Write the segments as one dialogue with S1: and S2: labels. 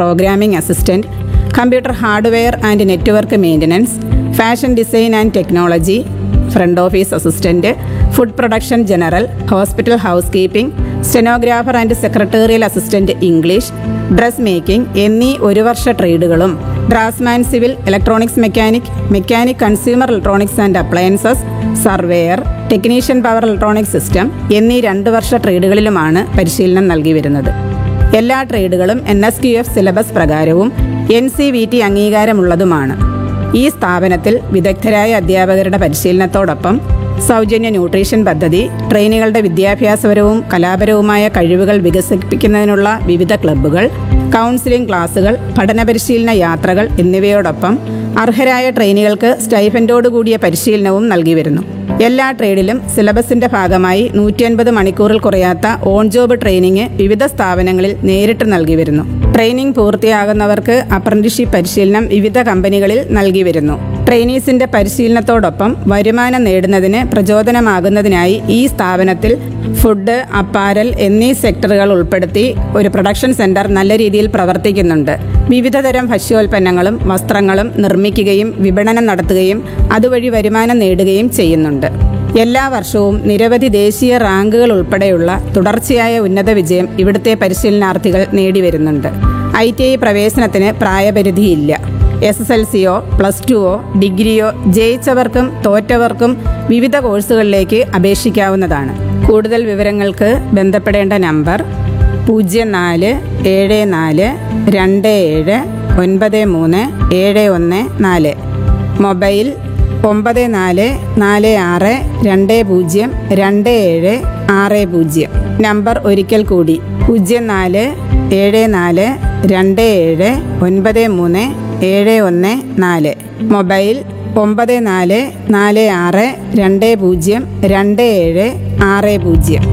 S1: programming assistant computer hardware and network maintenance fashion design and technology front office assistant food production general hospital housekeeping stenographer and secretarial assistant English dress making എന്നീ ഒരു വർഷ ട്രേഡുകളും draughtsman civil electronics mechanic mechanic consumer electronics and appliances surveyor technician power electronic system എന്നീ രണ്ട് വർഷ ട്രേഡുകളിലുമാണ് പരിശീലനം നൽകി വരുന്നത് എല്ലാ ട്രേഡുകളും N S Q F syllabus പ്രകാരവും എൻ സി വി ടി അംഗീകാരമുള്ളതുമാണ് ഈ സ്ഥാപനത്തിൽ വിദഗ്ധരായ അധ്യാപകരുടെ പരിശീലനത്തോടൊപ്പം സൗജന്യ ന്യൂട്രീഷൻ പദ്ധതി ട്രെയിനികളുടെ വിദ്യാഭ്യാസപരവും കലാപരവുമായ കഴിവുകൾ വികസിപ്പിക്കുന്നതിനുള്ള വിവിധ ക്ലബ്ബുകൾ കൗൺസിലിംഗ് ക്ലാസുകൾ പഠന പരിശീലന യാത്രകൾ എന്നിവയോടൊപ്പം അർഹരായ ട്രെയിനികൾക്ക് സ്റ്റൈഫൻഡോടുകൂടിയ പരിശീലനവും നൽകി വരുന്നു എല്ലാ ട്രേഡിലും സിലബസിന്റെ ഭാഗമായി നൂറ്റി അൻപത് മണിക്കൂറിൽ കുറയാത്ത ഓൺ ജോബ് ട്രെയിനിങ് വിവിധ സ്ഥാപനങ്ങളിൽ നേരിട്ട് നൽകി വരുന്നു ട്രെയിനിങ് പൂർത്തിയാകുന്നവർക്ക് അപ്രന്റീഷിപ്പ് പരിശീലനം വിവിധ കമ്പനികളിൽ നൽകി വരുന്നു ട്രെയിനീസിന്റെ പരിശീലനത്തോടൊപ്പം വരുമാനം നേടുന്നതിന് പ്രചോദനമാകുന്നതിനായി ഈ സ്ഥാപനത്തിൽ ഫുഡ് അപ്പാരൽ എന്നീ സെക്ടറുകൾ ഉൾപ്പെടുത്തി ഒരു പ്രൊഡക്ഷൻ സെന്റർ നല്ല രീതിയിൽ പ്രവർത്തിക്കുന്നുണ്ട് വിവിധതരം ഭക്ഷ്യോൽപ്പന്നങ്ങളും വസ്ത്രങ്ങളും നിർമ്മിക്കുകയും വിപണനം നടത്തുകയും അതുവഴി വരുമാനം നേടുകയും ചെയ്യുന്നുണ്ട് എല്ലാ വർഷവും നിരവധി ദേശീയ റാങ്കുകൾ ഉൾപ്പെടെയുള്ള തുടർച്ചയായ ഉന്നത വിജയം ഇവിടുത്തെ പരിശീലനാർത്ഥികൾ നേടിവരുന്നുണ്ട് ഐ ടി ഐ പ്രവേശനത്തിന് പ്രായപരിധിയില്ല എസ് എസ് എൽ സിയോ പ്ലസ് ടുവോ ഡിഗ്രിയോ ജയിച്ചവർക്കും തോറ്റവർക്കും വിവിധ കോഴ്സുകളിലേക്ക് അപേക്ഷിക്കാവുന്നതാണ് കൂടുതൽ വിവരങ്ങൾക്ക് ബന്ധപ്പെടേണ്ട നമ്പർ പൂജ്യം നാല് ഏഴ് നാല് രണ്ട് ഏഴ് ഒൻപത് മൂന്ന് ഏഴ് ഒന്ന് നാല് മൊബൈൽ ഒമ്പത് നാല് നാല് ആറ് രണ്ട് പൂജ്യം രണ്ട് ഏഴ് ആറ് പൂജ്യം നമ്പർ ഒരിക്കൽ കൂടി പൂജ്യം നാല് ഏഴ് നാല് രണ്ട് ഏഴ് ഒൻപത് മൂന്ന് ഏഴ് ഒന്ന് നാല് മൊബൈൽ ഒമ്പത് നാല് നാല് ആറ് രണ്ട് പൂജ്യം രണ്ട് ഏഴ് ആറ് പൂജ്യം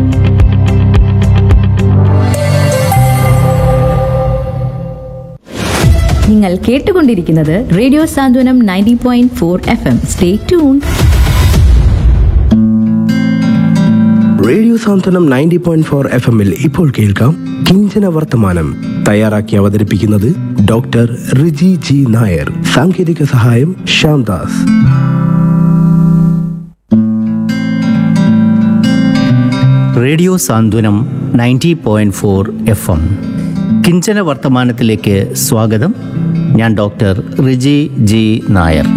S2: നിങ്ങൾ കേട്ടുകൊണ്ടിരിക്കുന്നത് radio Santhwanam ninety point four F M stay tune
S3: radio Santhwanam ninety point four F എമ്മിൽ ഇപ്പോൾ കേൾക്കാം കിഞ്ചന വർത്തമാനം തയ്യാറാക്കി അവതരിപ്പിക്കുന്നത് ഡോക്ടർ റിജി ജി നായർ സാങ്കേതിക സഹായം Shyamdas
S4: radio Santhwanam ninety point four F M കിഞ്ചന വർത്തമാനത്തിലേക്ക് സ്വാഗതം ഞാൻ ഡോക്ടർ റിജി ജി നായർ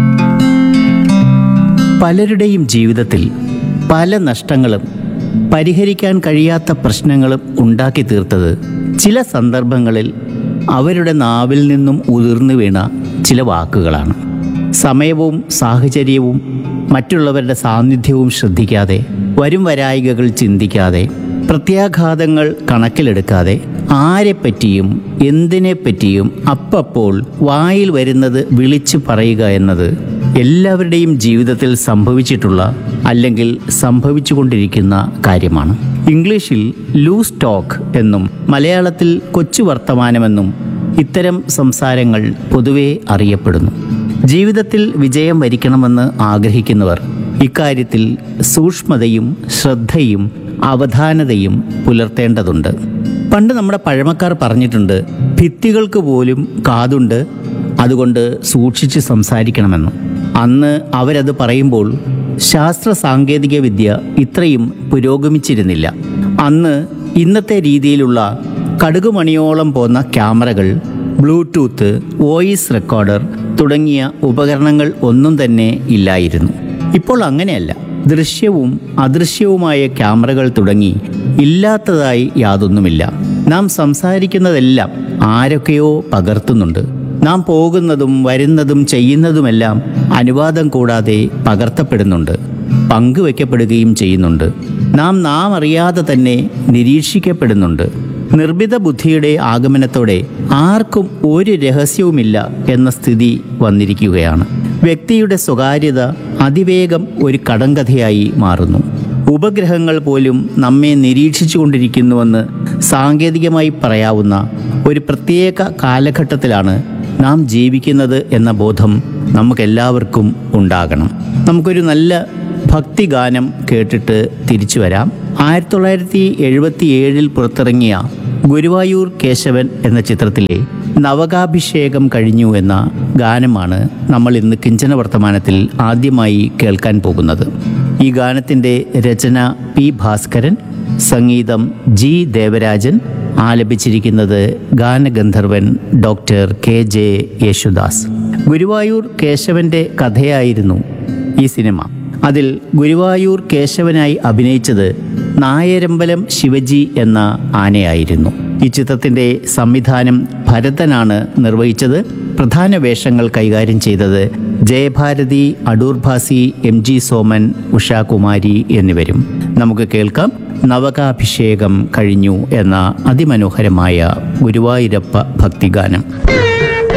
S4: പലരുടെയും ജീവിതത്തിൽ പല നഷ്ടങ്ങളും പരിഹരിക്കാൻ കഴിയാത്ത പ്രശ്നങ്ങളും ഉണ്ടാക്കി തീർത്തത് ചില സന്ദർഭങ്ങളിൽ അവരുടെ നാവിൽ നിന്നും ഉതിർന്നു വീണ ചില വാക്കുകളാണ് സമയവും സാഹചര്യവും മറ്റുള്ളവരുടെ സാന്നിധ്യവും ശ്രദ്ധിക്കാതെ വരും വരായികകൾ ചിന്തിക്കാതെ പ്രത്യാഘാതങ്ങൾ കണക്കിലെടുക്കാതെ ആരെപ്പറ്റിയും എന്തിനെപ്പറ്റിയും അപ്പപ്പോൾ വായിൽ വരുന്നത് വിളിച്ചു പറയുക എന്നത് എല്ലാവരുടെയും ജീവിതത്തിൽ സംഭവിച്ചിട്ടുള്ള അല്ലെങ്കിൽ സംഭവിച്ചുകൊണ്ടിരിക്കുന്ന കാര്യമാണ് ഇംഗ്ലീഷിൽ ലൂസ് ടോക്ക് എന്നും മലയാളത്തിൽ കൊച്ചു വർത്തമാനമെന്നും ഇത്തരം സംസാരങ്ങൾ പൊതുവെ അറിയപ്പെടുന്നു ജീവിതത്തിൽ വിജയം വരിക്കണമെന്ന് ആഗ്രഹിക്കുന്നവർ ഇക്കാര്യത്തിൽ സൂക്ഷ്മതയും ശ്രദ്ധയും അവധാനതയും പുലർത്തേണ്ടതുണ്ട് പണ്ട് നമ്മുടെ പഴമക്കാർ പറഞ്ഞിട്ടുണ്ട് ഭിത്തികൾക്ക് പോലും കാതുണ്ട് അതുകൊണ്ട് സൂക്ഷിച്ച് സംസാരിക്കണമെന്ന് അന്ന് അവരത് പറയുമ്പോൾ ശാസ്ത്ര സാങ്കേതിക വിദ്യ ഇത്രയും പുരോഗമിച്ചിരുന്നില്ല അന്ന് ഇന്നത്തെ രീതിയിലുള്ള കടുകുമണിയോളം പോന്ന ക്യാമറകൾ ബ്ലൂടൂത്ത് വോയിസ് റെക്കോർഡർ തുടങ്ങിയ ഉപകരണങ്ങൾ ഒന്നും തന്നെ ഇല്ലായിരുന്നു ഇപ്പോൾ അങ്ങനെയല്ല ദൃശ്യവും അദൃശ്യവുമായ ക്യാമറകൾ തുടങ്ങി ഇല്ലാത്തതായി യാതൊന്നുമില്ല നാം സംസാരിക്കുന്നതെല്ലാം ആരൊക്കെയോ പകർത്തുന്നുണ്ട് നാം പോകുന്നതും വരുന്നതും ചെയ്യുന്നതുമെല്ലാം അനുവാദം കൂടാതെ പകർത്തപ്പെടുന്നുണ്ട് പങ്കുവെക്കപ്പെടുകയും ചെയ്യുന്നുണ്ട് നാം നാം അറിയാതെ തന്നെ നിരീക്ഷിക്കപ്പെടുന്നുണ്ട് നിർമ്മിത ബുദ്ധിയുടെ ആഗമനത്തോടെ ആർക്കും ഒരു രഹസ്യവുമില്ല എന്ന സ്ഥിതി വന്നിരിക്കുകയാണ് വ്യക്തിയുടെ സ്വകാര്യത അതിവേഗം ഒരു കടങ്കഥയായി മാറുന്നു ഉപഗ്രഹങ്ങൾ പോലും നമ്മെ നിരീക്ഷിച്ചുകൊണ്ടിരിക്കുന്നുവെന്ന് സാങ്കേതികമായി പറയാവുന്ന ഒരു പ്രത്യേക കാലഘട്ടത്തിലാണ് നാം ജീവിക്കുന്നത് എന്ന ബോധം നമുക്കെല്ലാവർക്കും ഉണ്ടാകണം നമുക്കൊരു നല്ല ഭക്തിഗാനം കേട്ടിട്ട് തിരിച്ചു വരാം ആയിരത്തി തൊള്ളായിരത്തി എഴുപത്തി ഏഴിൽ പുറത്തിറങ്ങിയ ഗുരുവായൂർ കേശവൻ എന്ന ചിത്രത്തിലെ നവകാഭിഷേകം കഴിഞ്ഞു എന്ന ഗാനമാണ് നമ്മൾ ഇന്ന് കിഞ്ചന വർത്തമാനത്തിൽ ആദ്യമായി കേൾക്കാൻ പോകുന്നത് ഈ ഗാനത്തിൻ്റെ രചന പി ഭാസ്കരൻ സംഗീതം ജി ദേവരാജൻ ആലപിച്ചിരിക്കുന്നത് ഗാനഗന്ധർവൻ doctor K J Yesudas Guruvayur കേശവന്റെ കഥയായിരുന്നു ഈ സിനിമ അതിൽ ഗുരുവായൂർ കേശവനായി അഭിനയിച്ചത് നായരമ്പലം ശിവജി എന്ന ആനയായിരുന്നു ഈ ചിത്രത്തിൻ്റെ സംവിധാനം ഭരതനാണ് നിർവഹിച്ചത് പ്രധാന വേഷങ്ങൾ കൈകാര്യം ചെയ്തത് ജയഭാരതി അടൂർ ഭാസി എം ജി സോമൻ ഉഷാകുമാരി എന്നിവരും നമുക്ക് കേൾക്കാം നവകാഭിഷേകം കഴിഞ്ഞു എന്ന അതിമനോഹരമായ ഗുരുവായൂരപ്പ ഭക്തിഗാനം